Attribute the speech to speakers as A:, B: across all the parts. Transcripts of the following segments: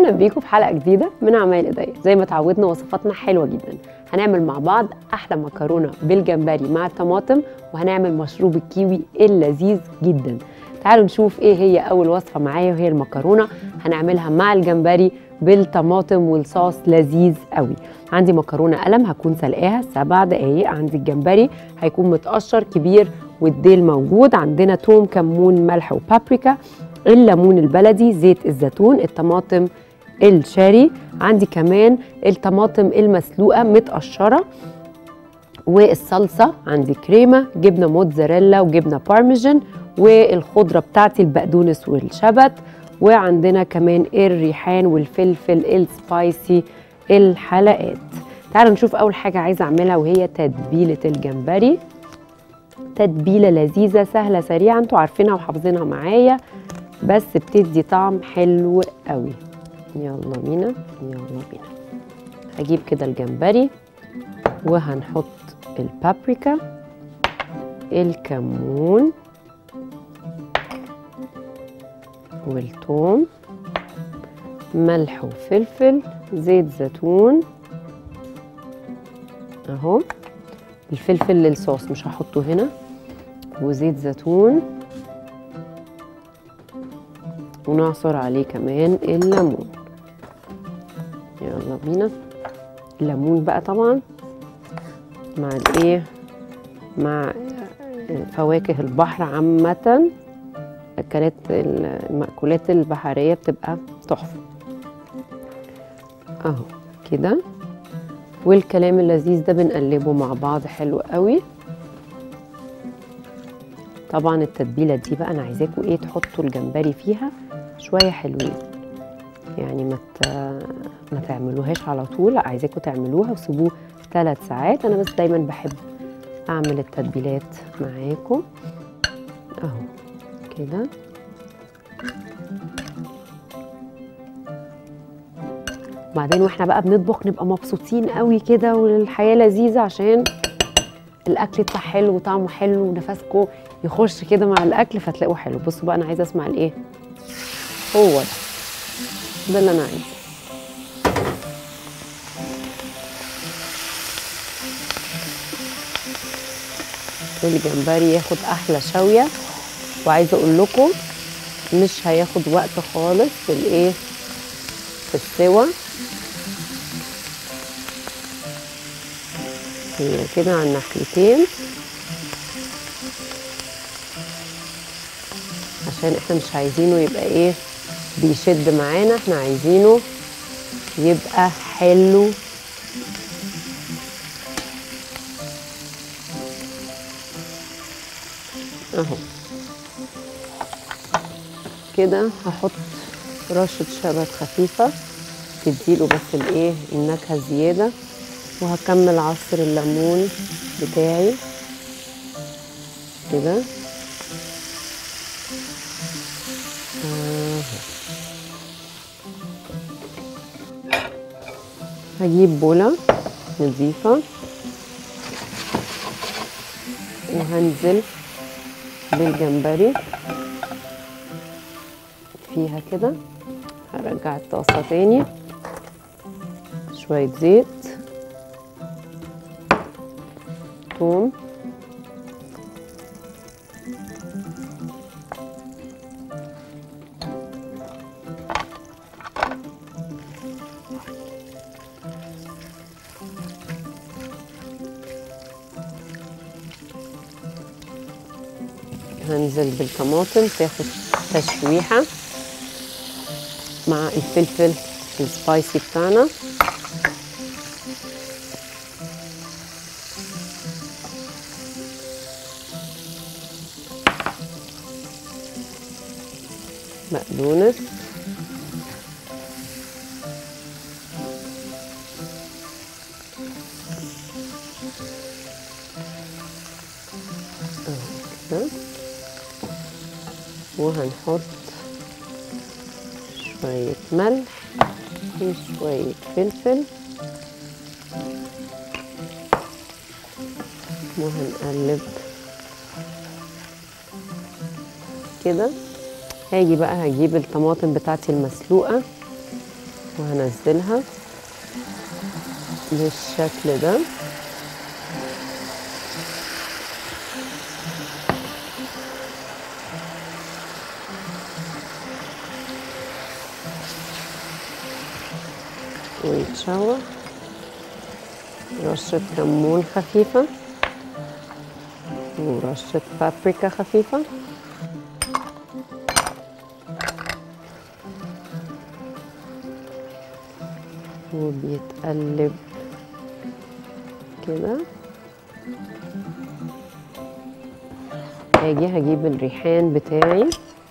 A: اهلا بيكم في حلقه جديده من عمايل ايديا زي ما اتعودنا وصفاتنا حلوه جدا هنعمل مع بعض احلى مكرونه بالجمبري مع الطماطم وهنعمل مشروب الكيوي اللذيذ جدا تعالوا نشوف ايه هي اول وصفه معايا وهي المكرونه هنعملها مع الجمبري بالطماطم والصوص لذيذ قوي عندي مكرونه قلم هكون سلقاها سبع دقايق عندي الجمبري هيكون متقشر كبير والديل موجود عندنا توم كمون ملح وبابريكا الليمون البلدي زيت الزيتون الطماطم الشاري عندي كمان الطماطم المسلوقه متقشره والصلصه عندي كريمه جبنه موتزاريلا وجبنه بارميجان والخضره بتاعتي البقدونس والشبت وعندنا كمان الريحان والفلفل السبايسي الحلقات تعالوا نشوف اول حاجه عايزه اعملها وهي تتبيله الجمبري تتبيله لذيذه سهله سريعه انتوا عارفينها وحافظينها معايا بس بتدي طعم حلو قوي يلا بينا يلا بينا هجيب كده الجمبري وهنحط البابريكا الكمون والثوم ملح وفلفل زيت زيتون اهو الفلفل للصوص مش هحطه هنا وزيت زيتون ونعصر عليه كمان الليمون يلا بينا الليمون بقى طبعا مع الايه مع فواكه البحر عامة اكلات المأكولات البحرية بتبقى تحفة اهو كده والكلام اللذيذ ده بنقلبه مع بعض حلو قوي طبعا التتبيله دي بقى انا عايزاكم ايه تحطوا الجمبري فيها شويه حلوين يعني ما ما تعملوهاش على طول لا عايزاكم تعملوها وسيبوه ثلاث ساعات انا بس دايما بحب اعمل التتبيلات معاكم اهو كده وبعدين واحنا بقى بنطبخ نبقى مبسوطين قوي كده والحياه لذيذه عشان الاكل يطلع حلو وطعمه حلو ونفسكم يخش كده مع الاكل فتلاقوه حلو بصوا بقى انا عايزه اسمع الايه هو ده ده اللي انا عايزه الجمبري ياخد احلى شويه وعايزه اقول لكم مش هياخد وقت خالص في الايه في السوا هي كده على الناحيتين عشان احنا مش عايزينه يبقى ايه بيشد معانا احنا عايزينه يبقى حلو اهو كده هحط رشة شبت خفيفة تديله بس الايه النكهة زيادة وهكمل عصر الليمون بتاعي كده آه. هجيب بولة نظيفة وهنزل بالجمبري فيها كده هرجع الطاسة تاني شوية زيت ثوم هنزل بالطماطم تاخد تشويحة مع الفلفل السبايسي بتاعنا بقدونس كده وهنحط شوية ملح وشوية فلفل وهنقلب كده هاجي بقى هجيب الطماطم بتاعتي المسلوقة وهنزلها بالشكل ده ويتشوح رشة كمون خفيفة ورشة بابريكا خفيفة وبيتقلب كده هاجي هجيب الريحان بتاعي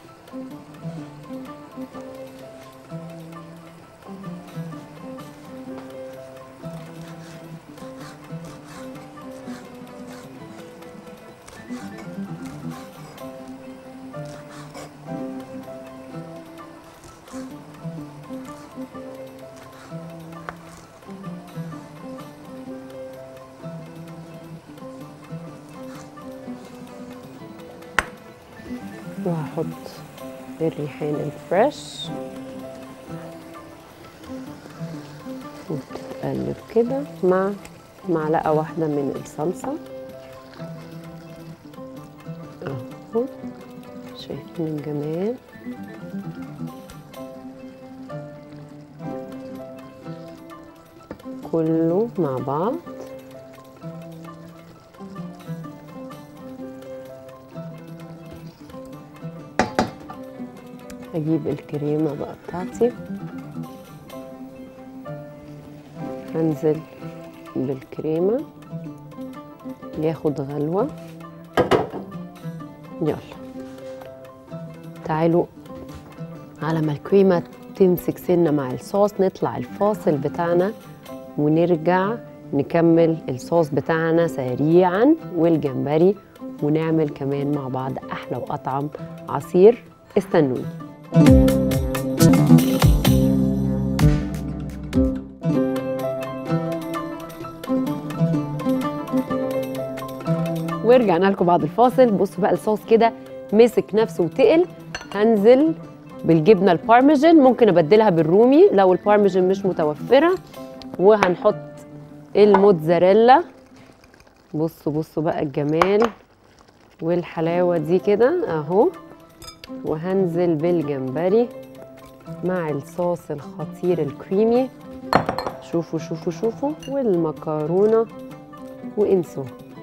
A: وهحط الريحان الفريش وتتقلب كده مع معلقة واحدة من الصلصة اهو شايفين الجمال كله مع بعض هجيب الكريمة بقى بتاعتي هنزل بالكريمة ياخد غلوة يلا تعالوا على ما الكريمة تمسك سنة مع الصوص نطلع الفاصل بتاعنا ونرجع نكمل الصوص بتاعنا سريعا والجمبري ونعمل كمان مع بعض أحلى وأطعم عصير استنوني ورجعنا لكم بعد الفاصل بصوا بقى الصوص كده مسك نفسه وتقل هنزل بالجبنه البارميجان ممكن ابدلها بالرومي لو البارميجان مش متوفره وهنحط الموتزاريلا بصوا بصوا بقى الجمال والحلاوه دي كده اهو وهنزل بالجمبري مع الصوص الخطير الكريمي شوفوا شوفوا شوفوا والمكرونه وانسوا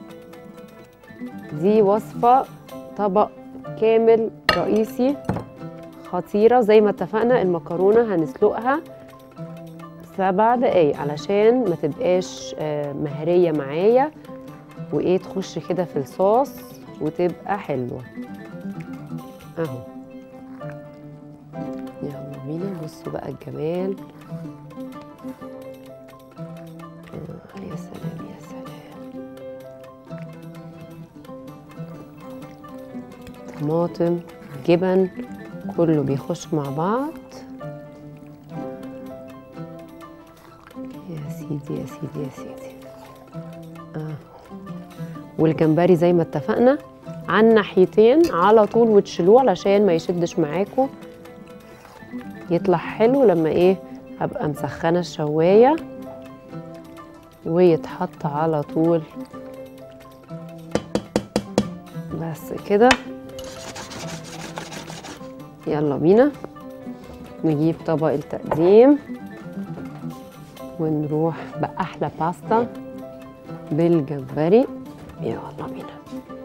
A: دي وصفه طبق كامل رئيسي خطيره زي ما اتفقنا المكرونه هنسلقها سبع دقايق علشان ما تبقاش آه، مهريه معايا وايه تخش كده في الصوص وتبقى حلوه اهو يلا بينا بصوا بقى الجمال آه يا سلام يا سلام طماطم جبن كله بيخش مع بعض يا سيدي يا سيدي يا سيدي آه. والجمبري زي ما اتفقنا على الناحيتين على طول وتشيلوه علشان ما يشدش معاكم يطلع حلو لما ايه هبقى مسخنه الشوايه ويتحط على طول بس كده يلا بينا نجيب طبق التقديم ونروح بأحلى باستا بالجمبري يلا بينا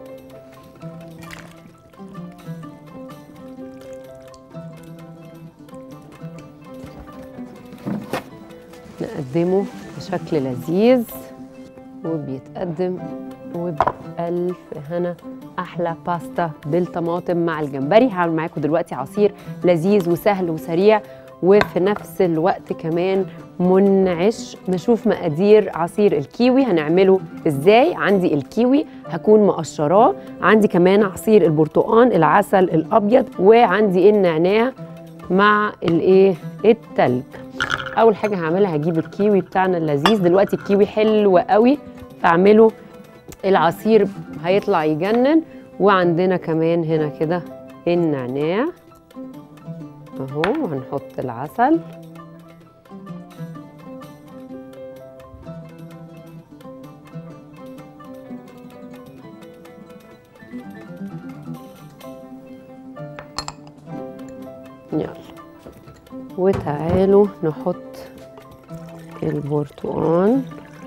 A: نقدمه بشكل لذيذ وبيتقدم وبألف هنا أحلى باستا بالطماطم مع الجمبري هعمل معاكم دلوقتي عصير لذيذ وسهل وسريع وفي نفس الوقت كمان منعش نشوف مقادير عصير الكيوي هنعمله ازاي عندي الكيوي هكون مقشراه عندي كمان عصير البرتقال العسل الابيض وعندي النعناع مع الايه التلج اول حاجه هعملها هجيب الكيوي بتاعنا اللذيذ دلوقتي الكيوي حلو قوي فاعمله العصير هيطلع يجنن وعندنا كمان هنا كده النعناع اهو وهنحط العسل يلا وتعالوا نحط البرتقال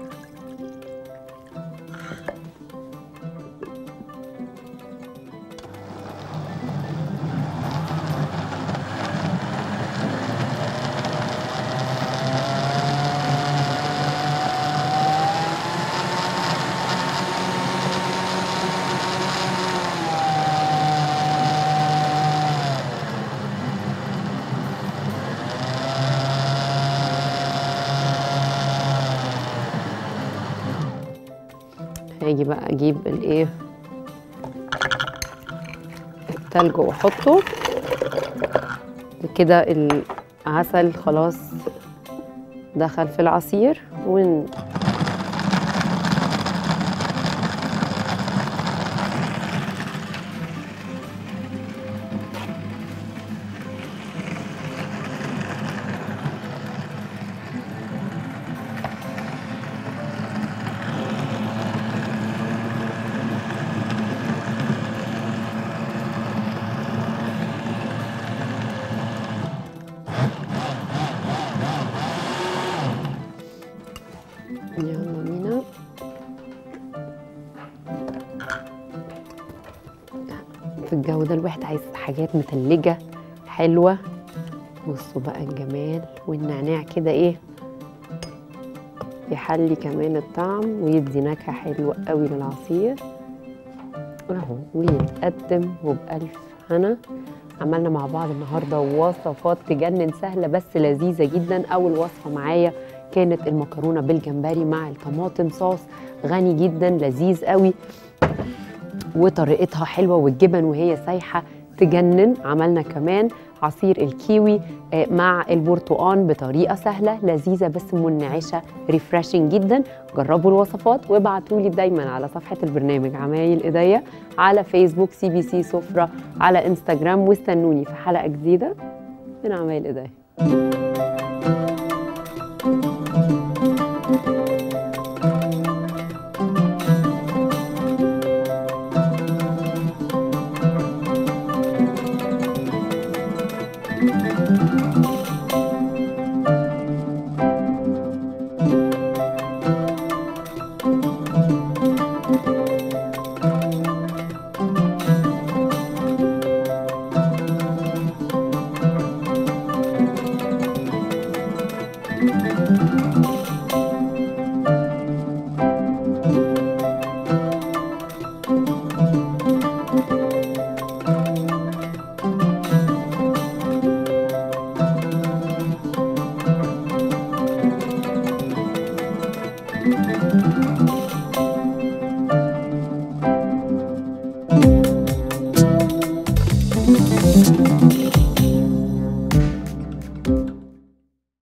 A: هاجي بقى اجيب الايه التلج واحطه كده العسل خلاص دخل في العصير ون يلا بينا في الجو ده الواحد عايز حاجات متلجة حلوة بصوا بقى الجمال والنعناع كده ايه يحلي كمان الطعم ويدي نكهة حلوة قوي للعصير اهو ويتقدم وبألف هنا عملنا مع بعض النهارده وصفات تجنن سهله بس لذيذه جدا اول وصفه معايا كانت المكرونه بالجمبري مع الطماطم صوص غني جدا لذيذ قوي وطريقتها حلوه والجبن وهي سايحه تجنن عملنا كمان عصير الكيوي آه، مع البرتقان بطريقه سهله لذيذه بس منعشه ريفرشنج جدا جربوا الوصفات وابعتوا لي دايما على صفحه البرنامج عمايل ايديا على فيسبوك سي بي سي سفره على انستغرام واستنوني في حلقه جديده من عمايل ايديا